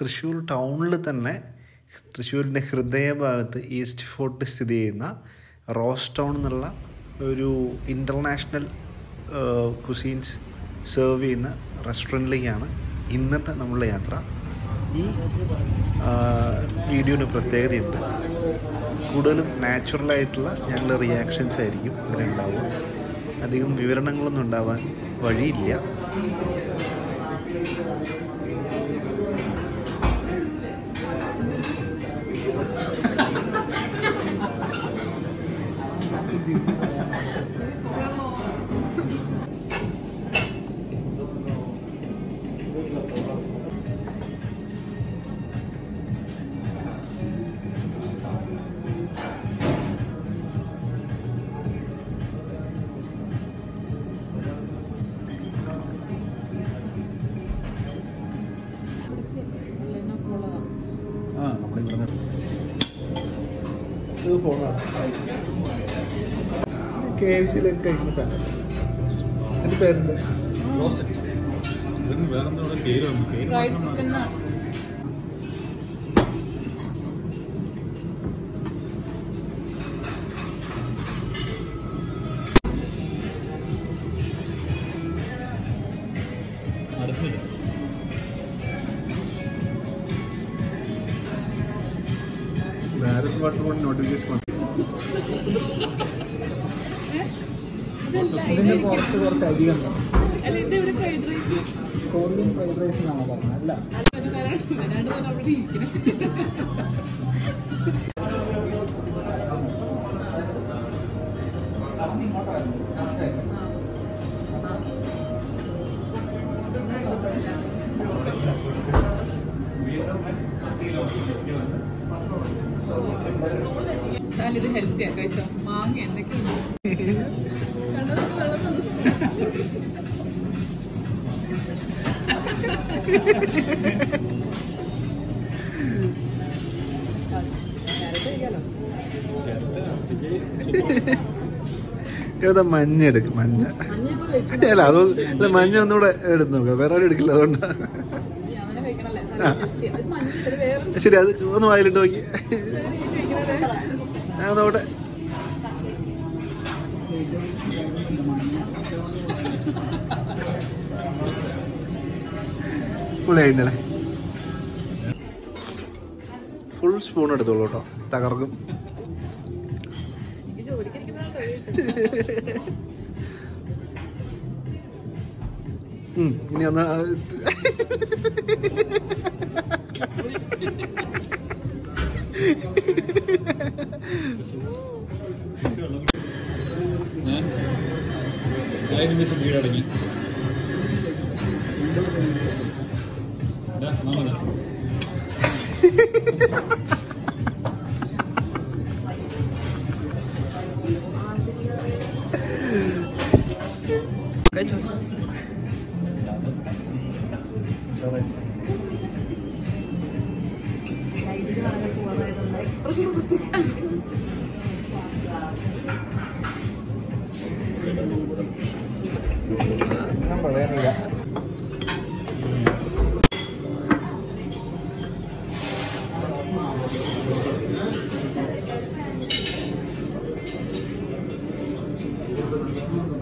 തൃശ്ശൂർ ടൗണിൽ തന്നെ തൃശ്ശൂരിൻ്റെ ഹൃദയഭാഗത്ത് ഈസ്റ്റ് ഫോർട്ട് സ്ഥിതി ചെയ്യുന്ന റോസ് ടൗൺ എന്നുള്ള ഒരു ഇൻ്റർനാഷണൽ കുസീൻസ് സെർവ് ചെയ്യുന്ന റെസ്റ്റോറൻറ്റിലേക്കാണ് ഇന്നത്തെ നമ്മളുടെ യാത്ര ഈ വീഡിയോന് പ്രത്യേകതയുണ്ട് കൂടുതലും നാച്ചുറലായിട്ടുള്ള ഞങ്ങളുടെ റിയാക്ഷൻസ് ആയിരിക്കും ഇതിലുണ്ടാവുക അധികം വിവരണങ്ങളൊന്നും ഉണ്ടാവാൻ വഴിയില്ല ആ നമ്മളിവിടെ ഇത് ഫോണാണ് കെ എഫ് സിയിലൊക്കെ കഴിക്കുന്ന സാധനം എൻ്റെ പേരെന്താ റോസ്റ്റഡ് ഇതിന് വേറെന്താ ഇവിടെ പേര് വന്നു പേര് ഫ്രൈഡ് മാത്രം ചിക്കൻ മാറി. അടുത്തില്ല ഭാരത് വാട്ടർ കൊണ്ട് നോട്ടിഫിക്കേഷൻ വന്നു ഇതിന്റെ പുറത്ത് കുറച്ച് അധികം അല്ല ഇത് ഇവിടെ ഫ്രൈഡ് റൈസ് കോഴിയും ഫ്രൈഡ് റൈസ് എന്നാണ് പറഞ്ഞത് അല്ല അത് വരാണ്ട് വരാണ്ട് തന്നെ അവിടെ ഇരിക്കണം എന്നാൽ ഇത് ഹെൽത്തി ആ കഴിച്ചോ മാങ്ങ എന്തൊക്കെയുണ്ട് കണ്ടതൊക്കെ വെള്ളം തന്നു. ഏതാ മഞ്ഞ എടുക്കും മഞ്ഞ അല്ല അത് അല്ല മഞ്ഞ ഒന്നുകൂടെ എടുത്ത് നോക്കാം വേറെ ആരും എടുക്കില്ല അതുകൊണ്ടാണ് അങ്ങനെ കഴിക്കണല്ലേ നല്ല healthy ആ. അത് മഞ്ഞ ഒരു വേറെ ശരി അത് ഒന്ന് വായിലിട്ട് നോക്കി ആ നോട്ടെ പുള്ളി കഴിഞ്ഞല്ലേ ഫുൾ സ്പൂൺ എടുത്തോളൂ കേട്ടോ തകർക്കും എനിക്ക് ജോലിക്ക് ഉം, ഇനി എന്നാ ഞാൻ ഞാൻ നിമിഷം വീടടങ്ങി ദാ, മാമ ദാ. കഴിച്ചോ ഞാൻ പറയാനില്ല ആ